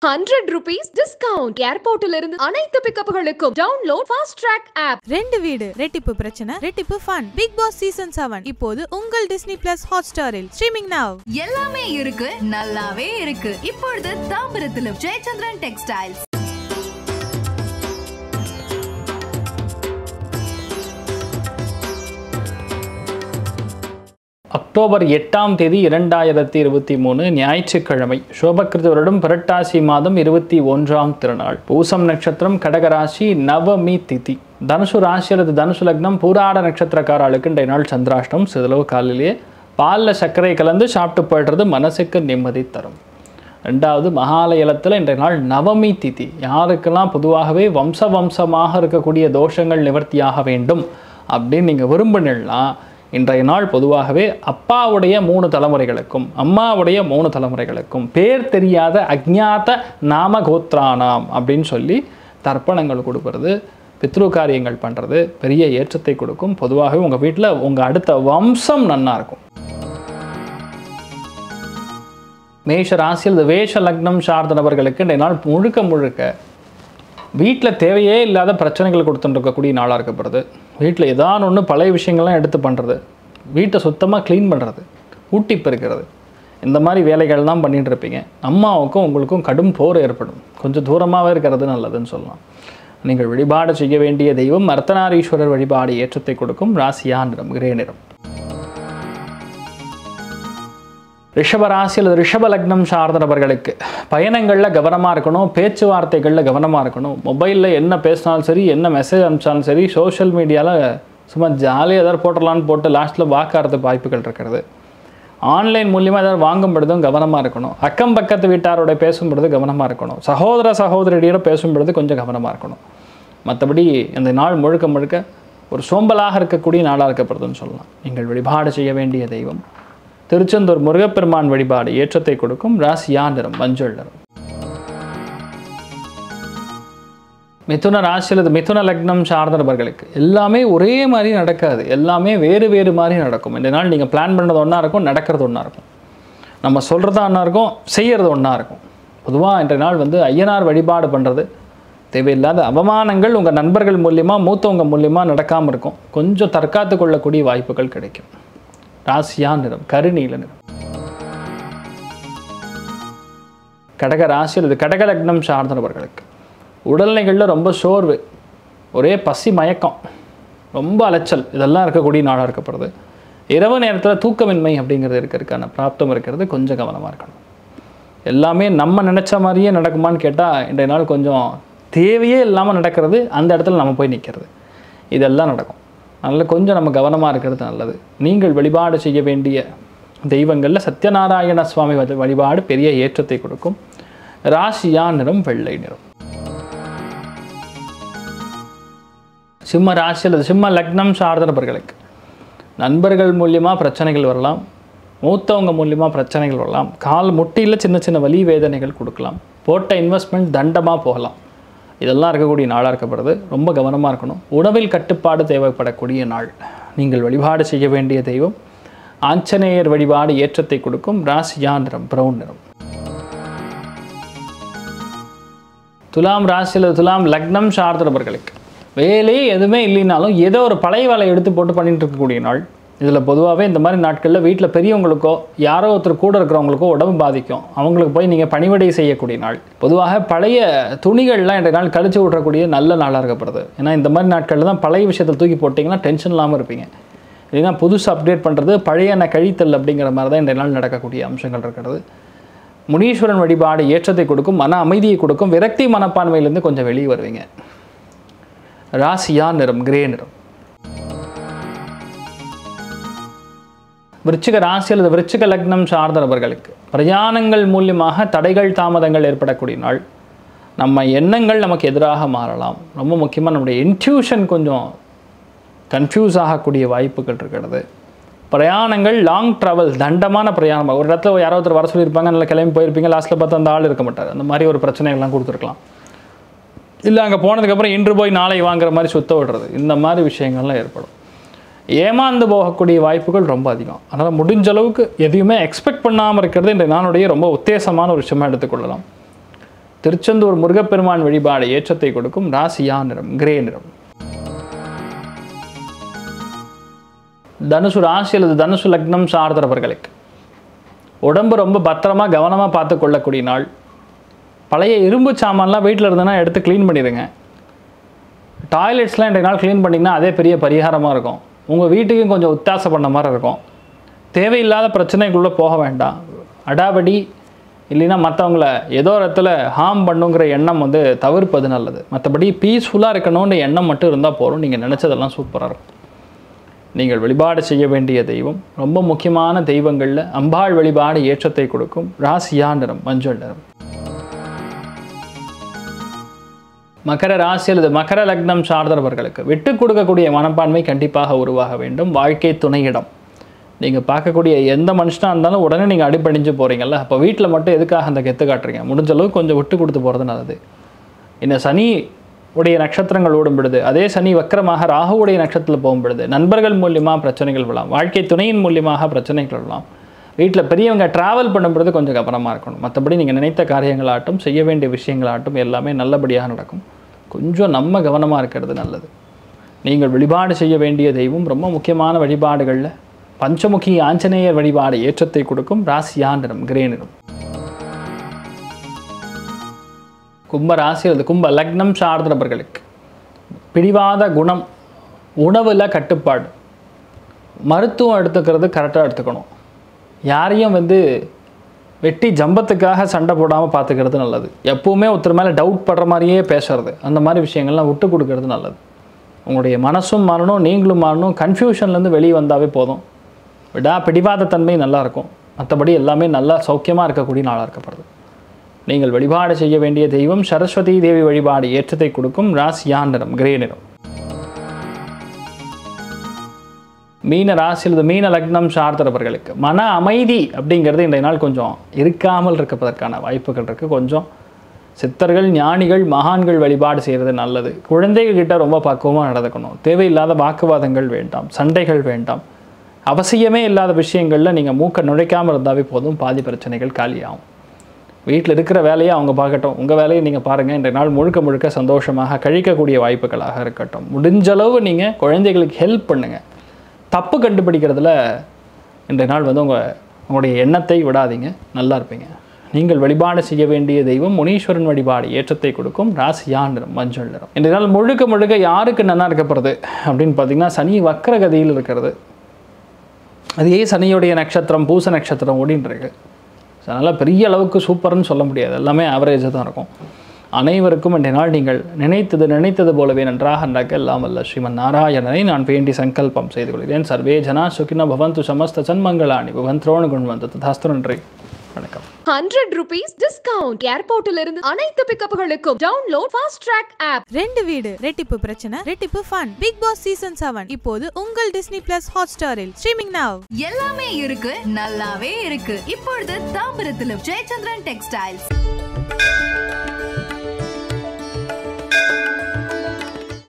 hundred rupees discount ஏர்போர்ட்டில் இருந்து அனைத்து பிக்கப்புகளுக்கும் டவுன்லோட் ஃபாஸ்ட் ட்ராக் ஆப் ரெண்டு வீடு ரெட்டிப்பு பிரச்சனை ரெட்டிப்பு fun Bigg Boss season seven இப்போது உங்கள் டிஸ்னி பிளஸ் ஹாட் ஸ்டாரில் ஸ்ட்ரீமிங் நவ் எல்லாமே இருக்கு நல்லாவே இருக்கு இப்பொழுது தாம்பரத்திலும் ஜெயச்சந்திரன் டெக்ஸ்டைல்ஸ் அக்டோபர் எட்டாம் தேதி இரண்டாயிரத்தி இருபத்தி மூணு ஞாயிற்றுக்கிழமை சோபகிருத வருடம் புரட்டாசி மாதம் இருபத்தி ஒன்றாம் திருநாள் பூசம் நட்சத்திரம் கடகராசி நவமி திதி தனுசு ராசி அல்லது தனுசு லக்னம் பூராட நட்சத்திரக்காரர்களுக்கு இன்றைய நாள் சந்திராஷ்டம் சிதளவு காலையிலேயே பாலில் சர்க்கரை கலந்து சாப்பிட்டு போய்டுறது மனசுக்கு நிம்மதி தரும் ரெண்டாவது மகாலயலத்தில் இன்றைய நாள் நவமி திதி யாருக்கெல்லாம் பொதுவாகவே வம்ச வம்சமாக இருக்கக்கூடிய தோஷங்கள் நிவர்த்தியாக வேண்டும் அப்படின்னு நீங்கள் விரும்பினா இன்றைய நாள் பொதுவாகவே அப்பாவுடைய மூணு தலைமுறைகளுக்கும் அம்மாவுடைய மூணு தலைமுறைகளுக்கும் பேர் தெரியாத அஜ்ஞாத நாம கோத்ரானாம் அப்படின்னு சொல்லி தர்ப்பணங்கள் கொடுக்கறது பித்ரு காரியங்கள் பண்ணுறது பெரிய ஏற்றத்தை கொடுக்கும் பொதுவாகவே உங்கள் வீட்டில் உங்கள் அடுத்த வம்சம் நன்னா இருக்கும் மேஷ ராசியில் இந்த வேஷ லக்னம் சார்ந்த நபர்களுக்கு இன்றைய நாள் முழுக்க முழுக்க வீட்டில் தேவையே இல்லாத பிரச்சனைகள் கொடுத்துட்டு இருக்கக்கூடிய நாளாக இருக்கப்படுது வீட்டில் ஏதாவது ஒன்று பழைய விஷயங்கள்லாம் எடுத்து பண்ணுறது வீட்டை சுத்தமாக க்ளீன் பண்ணுறது ஊட்டி பெருக்கிறது இந்த மாதிரி வேலைகள் தான் பண்ணிட்டு இருப்பீங்க அம்மாவுக்கும் உங்களுக்கும் கடும் போர் ஏற்படும் கொஞ்சம் தூரமாகவே இருக்கிறது நல்லதுன்னு சொல்லலாம் நீங்கள் வழிபாடு செய்ய வேண்டிய தெய்வம் அர்த்தநாரீஸ்வரர் வழிபாடு ஏற்றத்தை கொடுக்கும் ராசியா நிறம் கிரே நிறம் ரிஷபராசி அல்லது ரிஷப லக்னம் சார்ந்த நபர்களுக்கு பயணங்களில் கவனமாக இருக்கணும் பேச்சுவார்த்தைகளில் கவனமாக இருக்கணும் மொபைலில் என்ன பேசினாலும் சரி என்ன மெசேஜ் அனுப்பிச்சாலும் சரி சோஷியல் மீடியாவில் சும்மா ஜாலியாக ஏதாவது போட்டுடலான்னு போட்டு லாஸ்ட்டில் வாக்காகிறதுக்கு வாய்ப்புகள் இருக்கிறது ஆன்லைன் மூலியமாக ஏதாவது வாங்கும் பொழுதும் கவனமாக இருக்கணும் அக்கம் பக்கத்து வீட்டாரோட பேசும் பொழுது கவனமாக இருக்கணும் சகோதர சகோதரியோட பேசும் பொழுது கொஞ்சம் கவனமாக இருக்கணும் மற்றபடி இந்த நாள் முழுக்க முழுக்க ஒரு சோம்பலாக இருக்கக்கூடிய நாளாக இருக்கப்படுதுன்னு சொல்லலாம் நீங்கள் வழிபாடு செய்ய வேண்டிய தெய்வம் திருச்செந்தூர் முருகப்பெருமான் வழிபாடு ஏற்றத்தை கொடுக்கும் ராசியா நிறம் மஞ்சள் நிறம் மிதுன ராசி அல்லது மிதுன லக்னம் சார்ந்த நபர்களுக்கு எல்லாமே ஒரே மாதிரி நடக்காது எல்லாமே வேறு வேறு மாதிரி நடக்கும் இந்த நாள் நீங்கள் பிளான் பண்ணுறது ஒன்றா இருக்கும் நடக்கிறது ஒன்றா இருக்கும் நம்ம சொல்கிறது ஒன்றா இருக்கும் செய்கிறது ஒன்றா இருக்கும் பொதுவாக இன்றைய நாள் வந்து ஐயனார் வழிபாடு பண்ணுறது தேவையில்லாத அவமானங்கள் உங்கள் நண்பர்கள் மூலியமாக மூத்தவங்க மூலியமாக நடக்காமல் இருக்கும் கொஞ்சம் தற்காத்து கொள்ளக்கூடிய வாய்ப்புகள் கிடைக்கும் ராசியா நிறம் கருநீல நிறம் கடக ராசி அல்லது கடக லக்னம் சார்ந்த நபர்களுக்கு உடல்நிலைகளில் ரொம்ப சோர்வு ஒரே பசி மயக்கம் ரொம்ப அலைச்சல் இதெல்லாம் இருக்கக்கூடிய நாளாக இருக்கப்படுது இரவு நேரத்தில் தூக்கமின்மை அப்படிங்கிறது இருக்கிறதுக்கான பிராப்தம் இருக்கிறது கொஞ்சம் கவனமாக இருக்கணும் எல்லாமே நம்ம நினச்ச மாதிரியே நடக்குமான்னு கேட்டால் இன்றைய நாள் கொஞ்சம் தேவையே இல்லாமல் நடக்கிறது அந்த இடத்துல நம்ம போய் நிற்கிறது இதெல்லாம் நடக்கும் அதனால் கொஞ்சம் நம்ம கவனமாக இருக்கிறது நல்லது நீங்கள் வழிபாடு செய்ய வேண்டிய தெய்வங்களில் சத்யநாராயண சுவாமி வழி- வழிபாடு பெரிய ஏற்றத்தை கொடுக்கும் ராசியா நிறம் வெள்ளை நிறம் சிம்ம ராசி அல்லது சிம்ம லக்னம் சார்ந்த நபர்களுக்கு நண்பர்கள் மூலியமாக பிரச்சனைகள் வரலாம் மூத்தவங்க மூலியமாக பிரச்சனைகள் வரலாம் கால் முட்டியில் சின்ன சின்ன வலி வேதனைகள் கொடுக்கலாம் போட்ட இன்வெஸ்ட்மெண்ட் தண்டமாக போகலாம் இதெல்லாம் இருக்கக்கூடிய நாளாக இருக்கப்படுது ரொம்ப கவனமாக இருக்கணும் உணவில் கட்டுப்பாடு தேவைப்படக்கூடிய நாள் நீங்கள் வழிபாடு செய்ய வேண்டிய தெய்வம் ஆஞ்சநேயர் வழிபாடு ஏற்றத்தை கொடுக்கும் ராசியா நிறம் பிரவுன் நிறம் துலாம் ராசி அல்லது துலாம் லக்னம் சார்ந்த நபர்களுக்கு வேலையே எதுவுமே இல்லைனாலும் ஏதோ ஒரு பழைய வேலையை எடுத்து போட்டு பண்ணிட்டு இருக்கக்கூடிய நாள் இதில் பொதுவாகவே இந்த மாதிரி நாட்களில் வீட்டில் பெரியவங்களுக்கோ யாரோ ஒருத்தர் கூட இருக்கிறவங்களுக்கோ உடம்பு பாதிக்கும் அவங்களுக்கு போய் நீங்கள் பணிவிடை செய்யக்கூடிய நாள் பொதுவாக பழைய துணிகள்லாம் இன்றைய நாள் கழிச்சு விட்றக்கூடிய நல்ல நாளாக இருக்கப்படுது ஏன்னா இந்த மாதிரி நாட்களில் தான் பழைய விஷயத்தை தூக்கி போட்டிங்கன்னா டென்ஷன் இல்லாமல் இருப்பீங்க இல்லைன்னா புதுசு அப்டேட் பண்ணுறது பழைய எண்ணெய் கழித்தல் அப்படிங்கிற மாதிரி தான் இன்றைய நாள் நடக்கக்கூடிய அம்சங்கள் இருக்கிறது முனீஸ்வரன் வழிபாடு ஏற்றத்தை கொடுக்கும் மன அமைதியை கொடுக்கும் விரக்தி மனப்பான்மையிலேருந்து கொஞ்சம் வெளியே வருவீங்க ராசியா நிறம் கிரே நிறம் விருச்சிக ராசி அல்லது விருச்சிக லக்னம் சார்ந்த நபர்களுக்கு பிரயாணங்கள் மூலியமாக தடைகள் தாமதங்கள் ஏற்படக்கூடிய நாள் நம்ம எண்ணங்கள் நமக்கு எதிராக மாறலாம் ரொம்ப முக்கியமாக நம்முடைய இன்ட்யூஷன் கொஞ்சம் கன்ஃபியூஸ் ஆகக்கூடிய வாய்ப்புகள் இருக்கிறது பிரயாணங்கள் லாங் ட்ராவல் தண்டமான பிரயாணம் ஒரு இடத்துல யாரோ ஒருத்தர் வர சொல்லியிருப்பாங்க நல்லா கிளம்பி போயிருப்பீங்க லாஸ்ட்டில் பார்த்தா அந்த ஆள் இருக்க மாட்டார் அந்த மாதிரி ஒரு பிரச்சனைகள்லாம் கொடுத்துருக்கலாம் இல்லை அங்கே போனதுக்கப்புறம் இன்று போய் நாளை வாங்குற மாதிரி சுத்த விடுறது இந்த மாதிரி விஷயங்கள்லாம் ஏற்படும் ஏமாந்து போகக்கூடிய வாய்ப்புகள் ரொம்ப அதிகம் அதனால் முடிஞ்ச அளவுக்கு எதையுமே எக்ஸ்பெக்ட் பண்ணாமல் இருக்கிறது இந்த நாளுடைய ரொம்ப உத்தேசமான ஒரு விஷயமா எடுத்துக்கொள்ளலாம் திருச்செந்தூர் முருகப்பெருமான் வழிபாடு ஏற்றத்தை கொடுக்கும் ராசியா நிறம் கிரே நிறம் தனுசு ராசி அல்லது தனுசு லக்னம் சார்ந்தவர்களுக்கு உடம்பு ரொம்ப பத்திரமா கவனமாக பார்த்து கொள்ளக்கூடிய நாள் பழைய இரும்பு சாமான்லாம் வீட்டில் இருந்ததுன்னா எடுத்து க்ளீன் பண்ணிடுங்க டாய்லெட்ஸ்லாம் இன்றைய நாள் க்ளீன் பண்ணிங்கன்னா அதே பெரிய பரிகாரமாக இருக்கும் உங்கள் வீட்டுக்கும் கொஞ்சம் உத்தாசம் பண்ண மாதிரி இருக்கும் தேவையில்லாத பிரச்சனைக்குள்ளே போக வேண்டாம் அடாவடி இல்லைன்னா மற்றவங்கள ஏதோ ஒரு இடத்துல ஹார்ம் பண்ணுங்கிற எண்ணம் வந்து தவிர்ப்பது நல்லது மற்றபடி பீஸ்ஃபுல்லாக இருக்கணும்னு எண்ணம் மட்டும் இருந்தால் போதும் நீங்கள் நினச்சதெல்லாம் சூப்பராக இருக்கும் நீங்கள் வழிபாடு செய்ய வேண்டிய தெய்வம் ரொம்ப முக்கியமான தெய்வங்களில் அம்பாள் வழிபாடு ஏற்றத்தை கொடுக்கும் ராசியா நிறம் மஞ்சள் நிறம் மகர ராசி அல்லது மகர லக்னம் சார்ந்தவர்களுக்கு விட்டு கொடுக்கக்கூடிய மனப்பான்மை கண்டிப்பாக உருவாக வேண்டும் வாழ்க்கை துணையிடம் நீங்கள் பார்க்கக்கூடிய எந்த மனுஷனாக இருந்தாலும் உடனே நீங்கள் அடிப்பணிஞ்சு போகிறீங்கல்ல அப்போ வீட்டில் மட்டும் எதுக்காக அந்த கெத்து காட்டுறீங்க முடிஞ்ச அளவுக்கு கொஞ்சம் விட்டு கொடுத்து போகிறது நல்லது இந்த சனி உடைய நட்சத்திரங்கள் ஓடும் பொழுது அதே சனி வக்கரமாக ராகுவுடைய நட்சத்திரத்தில் போகும் பொழுது நண்பர்கள் மூலியமாக பிரச்சனைகள் விழலாம் வாழ்க்கை துணையின் மூலியமாக பிரச்சனைகள் விழலாம் வீட்டில் பெரியவங்க ட்ராவல் பண்ணும் பொழுது கொஞ்சம் கவனமாக இருக்கணும் மற்றபடி நீங்கள் நினைத்த காரியங்களாகட்டும் செய்ய வேண்டிய விஷயங்களாகட்டும் எல்லாமே நல்லபடியாக நடக்கும் கொஞ்சம் நம்ம கவனமாக இருக்கிறது நல்லது நீங்கள் வழிபாடு செய்ய வேண்டிய தெய்வம் ரொம்ப முக்கியமான வழிபாடுகளில் பஞ்சமுகி ஆஞ்சநேயர் வழிபாடு ஏற்றத்தை கொடுக்கும் ராசியா நிறம் கிரே நிறம் கும்ப ராசி அல்லது கும்ப லக்னம் சார்ந்த நபர்களுக்கு பிடிவாத குணம் உணவில் கட்டுப்பாடு மருத்துவம் எடுத்துக்கிறது கரெக்டாக எடுத்துக்கணும் யாரையும் வந்து வெட்டி ஜம்பத்துக்காக சண்டை போடாமல் பார்த்துக்கிறது நல்லது எப்பவுமே ஒருத்தர் மேலே டவுட் படுற மாதிரியே பேசுறது அந்த மாதிரி விஷயங்கள்லாம் விட்டு கொடுக்கறது நல்லது உங்களுடைய மனசும் மாறணும் நீங்களும் மாறணும் கன்ஃபியூஷன்லேருந்து வெளியே வந்தாவே போதும் விடா பிடிவாத தன்மை நல்லா இருக்கும் மற்றபடி எல்லாமே நல்லா சௌக்கியமாக இருக்கக்கூடிய நாளாக இருக்கப்படுது நீங்கள் வழிபாடு செய்ய வேண்டிய தெய்வம் சரஸ்வதி தேவி வழிபாடு ஏற்றத்தை கொடுக்கும் ராசியா நிறம் கிரே நிறம் மீன ராசி அல்லது மீன லக்னம் சார்ந்தவர்களுக்கு மன அமைதி அப்படிங்கிறது இன்றைய நாள் கொஞ்சம் இருக்காமல் இருப்பதற்கான வாய்ப்புகள் இருக்குது கொஞ்சம் சித்தர்கள் ஞானிகள் மகான்கள் வழிபாடு செய்கிறது நல்லது குழந்தைகள் கிட்ட ரொம்ப பக்குவமாக நடந்துக்கணும் தேவையில்லாத வாக்குவாதங்கள் வேண்டாம் சண்டைகள் வேண்டாம் அவசியமே இல்லாத விஷயங்களில் நீங்கள் மூக்க நுழைக்காமல் இருந்தாவே போதும் பாதி பிரச்சனைகள் காலியாகும் வீட்டில் இருக்கிற வேலையை அவங்க பார்க்கட்டும் உங்கள் வேலையை நீங்கள் பாருங்கள் இன்றைய நாள் முழுக்க முழுக்க சந்தோஷமாக கழிக்கக்கூடிய வாய்ப்புகளாக இருக்கட்டும் முடிஞ்சளவு நீங்கள் குழந்தைகளுக்கு ஹெல்ப் பண்ணுங்கள் தப்பு கண்டுபிடிக்கிறதுல இன்றைய நாள் வந்து உங்கள் உங்களுடைய எண்ணத்தை விடாதீங்க நல்லா இருப்பீங்க நீங்கள் வழிபாடு செய்ய வேண்டிய தெய்வம் முனீஸ்வரன் வழிபாடு ஏற்றத்தை கொடுக்கும் ராசியா நிறம் மஞ்சள் நிறம் இன்றைய நாள் முழுக்க முழுக்க யாருக்கு நல்லா இருக்கப்படுறது அப்படின்னு பார்த்தீங்கன்னா சனி வக்கரகதியில் இருக்கிறது அதே சனியுடைய நட்சத்திரம் பூச நட்சத்திரம் ஓடின்னு இருக்கு ஸோ அதனால் பெரிய அளவுக்கு சூப்பர்னு சொல்ல முடியாது எல்லாமே ஆவரேஜாக தான் இருக்கும் அனைவருக்கும் இன்றைய நாள் நீங்கள் நினைத்தது நினைத்தது போலவே நன்றாக நடக்க எல்லாம் வல்ல ஸ்ரீமன் நாராயணனை நான் வேண்டி சங்கல்பம் செய்து கொள்கிறேன் சர்வே ஜனா சுகின பவந்து சமஸ்த சன்மங்களாணி பவந்த்ரோணு குண் வந்து ததாஸ்து நன்றி வணக்கம் ஹண்ட்ரட் ருபீஸ் டிஸ்கவுண்ட் ஏர்போர்ட்டில் இருந்து அனைத்து பிக்கப்புகளுக்கும் டவுன்லோட் ஃபாஸ்ட் ட்ராக் ஆப் ரெண்டு வீடு ரெட்டிப்பு பிரச்சனை ரெட்டிப்பு fun Bigg Boss season seven இப்போது உங்கள் டிஸ்னி பிளஸ் ஹாட் ஸ்டாரில் ஸ்ட்ரீமிங் நவ் எல்லாமே இருக்கு நல்லாவே இருக்கு இப்பொழுது தாம்பரத்திலும் ஜெயச்சந்திரன் டெக்ஸ்டைல்ஸ்